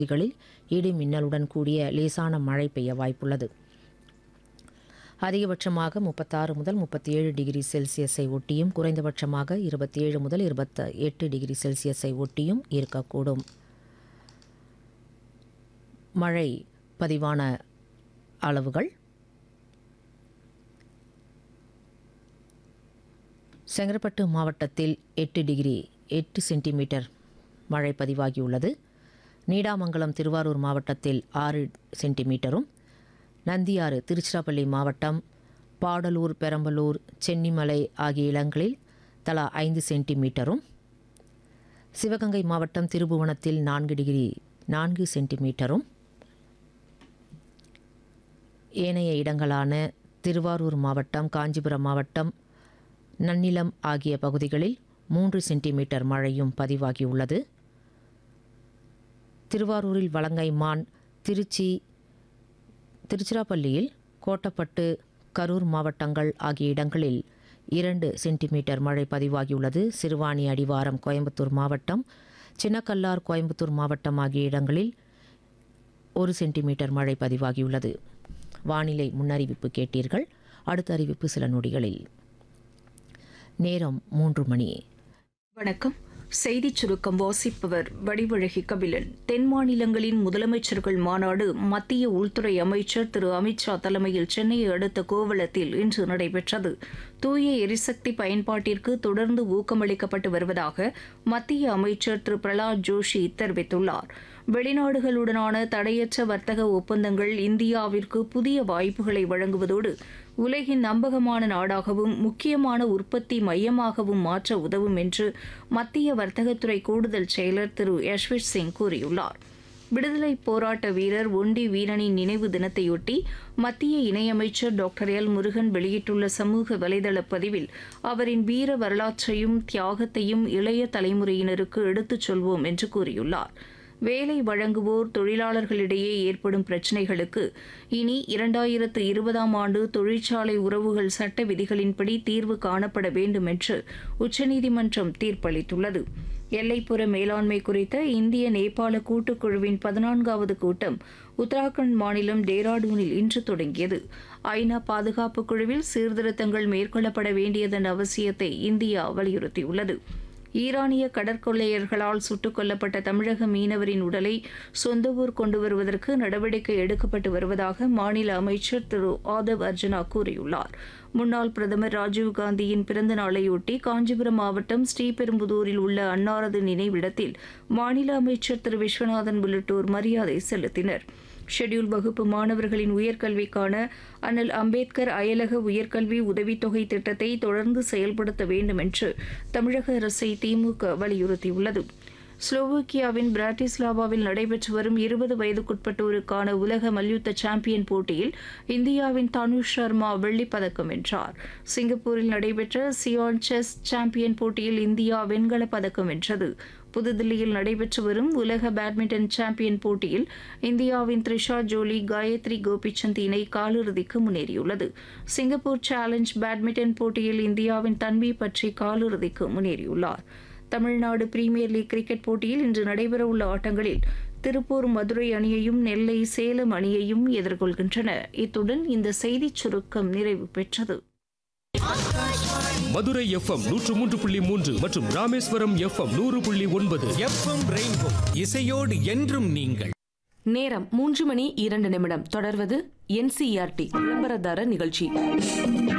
பகுதிகளில் இடி மின்னலுடன் கூடிய லேசான மழை பெய்ய வாய்ப்புள்ளது அதிகபட்சமாக முப்பத்தாறு முதல் முப்பத்தி ஏழு டிகிரி செல்சியஸை ஒட்டியும் குறைந்தபட்சமாக இருபத்தி ஏழு முதல் இருபத்தி எட்டு டிகிரி செல்சியஸை ஒட்டியும் இருக்கக்கூடும் மழை பதிவான அளவுகள் செங்கற்பட்டு மாவட்டத்தில் எட்டு டிகிரி எட்டு சென்டிமீட்டர் மழை பதிவாகியுள்ளது நீடாமங்கலம் திருவாரூர் மாவட்டத்தில் ஆறு சென்டிமீட்டரும் நந்தியாறு திருச்சிராப்பள்ளி மாவட்டம் பாடலூர் பெரம்பலூர் சென்னிமலை ஆகிய இடங்களில் தலா ஐந்து சென்டிமீட்டரும் சிவகங்கை மாவட்டம் திருபுவனத்தில் நான்கு டிகிரி நான்கு சென்டிமீட்டரும் ஏனைய இடங்களான திருவாரூர் மாவட்டம் காஞ்சிபுரம் மாவட்டம் நன்னிலம் ஆகிய பகுதிகளில் மூன்று சென்டிமீட்டர் மழையும் பதிவாகியுள்ளது திருவாரூரில் வலங்கைமான் திருச்சி திருச்சிராப்பள்ளியில் கோட்டப்பட்டு கரூர் மாவட்டங்கள் ஆகிய இடங்களில் இரண்டு சென்டிமீட்டர் மழை பதிவாகியுள்ளது சிறுவாணி அடிவாரம் கோயம்புத்தூர் மாவட்டம் சின்னக்கல்லார் கோயம்புத்தூர் மாவட்டம் ஆகிய இடங்களில் ஒரு சென்டிமீட்டர் மழை பதிவாகியுள்ளது வானிலை முன்னறிவிப்பு கேட்டீர்கள் அடுத்த அறிவிப்பு சில நொடிகளில் நேரம் மூன்று மணி வணக்கம் செய்திச் சுருக்கம் வாசிப்பவர் வடிவழகி கபிலன் தென் மாநிலங்களின் முதலமைச்சர்கள் மாநாடு மத்திய உள்துறை அமைச்சர் திரு அமித்ஷா தலைமையில் சென்னையை அடுத்த கோவளத்தில் இன்று நடைபெற்றது தூய எரிசக்தி பயன்பாட்டிற்கு தொடர்ந்து ஊக்கமளிக்கப்பட்டு வருவதாக மத்திய அமைச்சர் திரு பிரலாத் ஜோஷி தெரிவித்துள்ளார் வெளிநாடுகளுடனான தடையற்ற வர்த்தக ஒப்பந்தங்கள் இந்தியாவிற்கு புதிய வாய்ப்புகளை வழங்குவதோடு உலகின் நம்பகமான நாடாகவும் முக்கியமான உற்பத்தி மையமாகவும் மாற்ற உதவும் என்று மத்திய வர்த்தகத்துறை கூடுதல் செயலர் திரு யஷ்வித் சிங் கூறியுள்ளார் விடுதலை போராட்ட வீரர் ஒண்டி வீரனின் நினைவு தினத்தையொட்டி மத்திய இணையமைச்சர் டாக்டர் எல் முருகன் வெளியிட்டுள்ள சமூக வலைதள பதிவில் அவரின் வீர வரலாற்றையும் தியாகத்தையும் இளைய தலைமுறையினருக்கு எடுத்துச் சொல்வோம் என்று கூறியுள்ளார் வேலை வழங்குவோர் தொழிலாளர்களிடையே ஏற்படும் பிரச்சினைகளுக்கு இனி இரண்டாயிரத்து இருபதாம் ஆண்டு தொழிற்சாலை உறவுகள் சட்ட விதிகளின்படி தீர்வு காணப்பட வேண்டும் என்று உச்சநீதிமன்றம் தீர்ப்பளித்துள்ளது எல்லைப்புற மேலாண்மை குறித்த இந்திய நேபாள கூட்டுக்குழுவின் பதினான்காவது கூட்டம் உத்தராகண்ட் மாநிலம் டேராடூனில் இன்று தொடங்கியது ஐநா பாதுகாப்பு குழுவில் சீர்திருத்தங்கள் மேற்கொள்ளப்பட வேண்டியதன் அவசியத்தை இந்தியா வலியுறுத்தியுள்ளது ஈரானிய கடற்கொள்ளையர்களால் சுட்டுக் கொல்லப்பட்ட தமிழக மீனவரின் உடலை சொந்த ஊர் கொண்டு வருவதற்கு நடவடிக்கை எடுக்கப்பட்டு வருவதாக மாநில அமைச்சர் திரு ஆதவ் அர்ஜுனா கூறியுள்ளார் முன்னாள் பிரதமர் ராஜீவ்காந்தியின் பிறந்த நாளையொட்டி காஞ்சிபுரம் மாவட்டம் ஸ்ரீபெரும்புதூரில் உள்ள அன்னாரது நினைவிடத்தில் மாநில அமைச்சர் திரு விஸ்வநாதன் உள்ளிட்டோர் மரியாதை செலுத்தினர் ஷெட்யூல் வகுப்பு மாணவர்களின் உயர்கல்விக்கான அண்ணல் அம்பேத்கர் அயலக உயர்கல்வி உதவித்தொகை திட்டத்தை தொடர்ந்து செயல்படுத்த வேண்டும் என்று தமிழக அரசை திமுக வலியுறுத்தியுள்ளது ஸ்லோவோக்கியாவின் பிராட்டிஸ்லாவாவில் நடைபெற்று வரும் இருபது வயதுக்குட்பட்டோருக்கான உலக மல்யுத்த சாம்பியன் போட்டியில் இந்தியாவின் தனுஷ் சர்மா வெள்ளிப் பதக்கம் வென்றார் சிங்கப்பூரில் நடைபெற்ற சியான் செஸ் சாம்பியன் போட்டியில் இந்தியா வெண்கலப் பதக்கம் வென்றது புதுதில்லியில் நடைபெற்று வரும் உலக பேட்மிண்டன் சாம்பியன் போட்டியில் இந்தியாவின் த்ரிஷா ஜோலி காயத்ரி கோபிச்சந்த் இணை காலிறுதிக்கு முன்னேறியுள்ளது சிங்கப்பூர் சேலஞ்ச் பேட்மிண்டன் போட்டியில் இந்தியாவின் தன்வி பற்றி காலிறுதிக்கு முன்னேறியுள்ளார் தமிழ்நாடு பிரீமியர் லீக் கிரிக்கெட் போட்டியில் இன்று நடைபெறவுள்ள ஆட்டங்களில் திருப்பூர் மதுரை அணியையும் நெல்லை சேலம் அணியையும் எதிர்கொள்கின்றன இத்துடன் இந்த செய்திச் சுருக்கம் நிறைவு பெற்றது மதுரை எஃப்எம் நூற்று மூன்று புள்ளி மூன்று மற்றும் ராமேஸ்வரம் எஃப்எம் நூறு புள்ளி ஒன்பது எஃப்எம் ரெயின்போ இசையோடு என்றும் நீங்கள் நேரம் மூன்று மணி இரண்டு நிமிடம் தொடர்வது என்சிஆர்டி விளம்பரதார நிகழ்ச்சி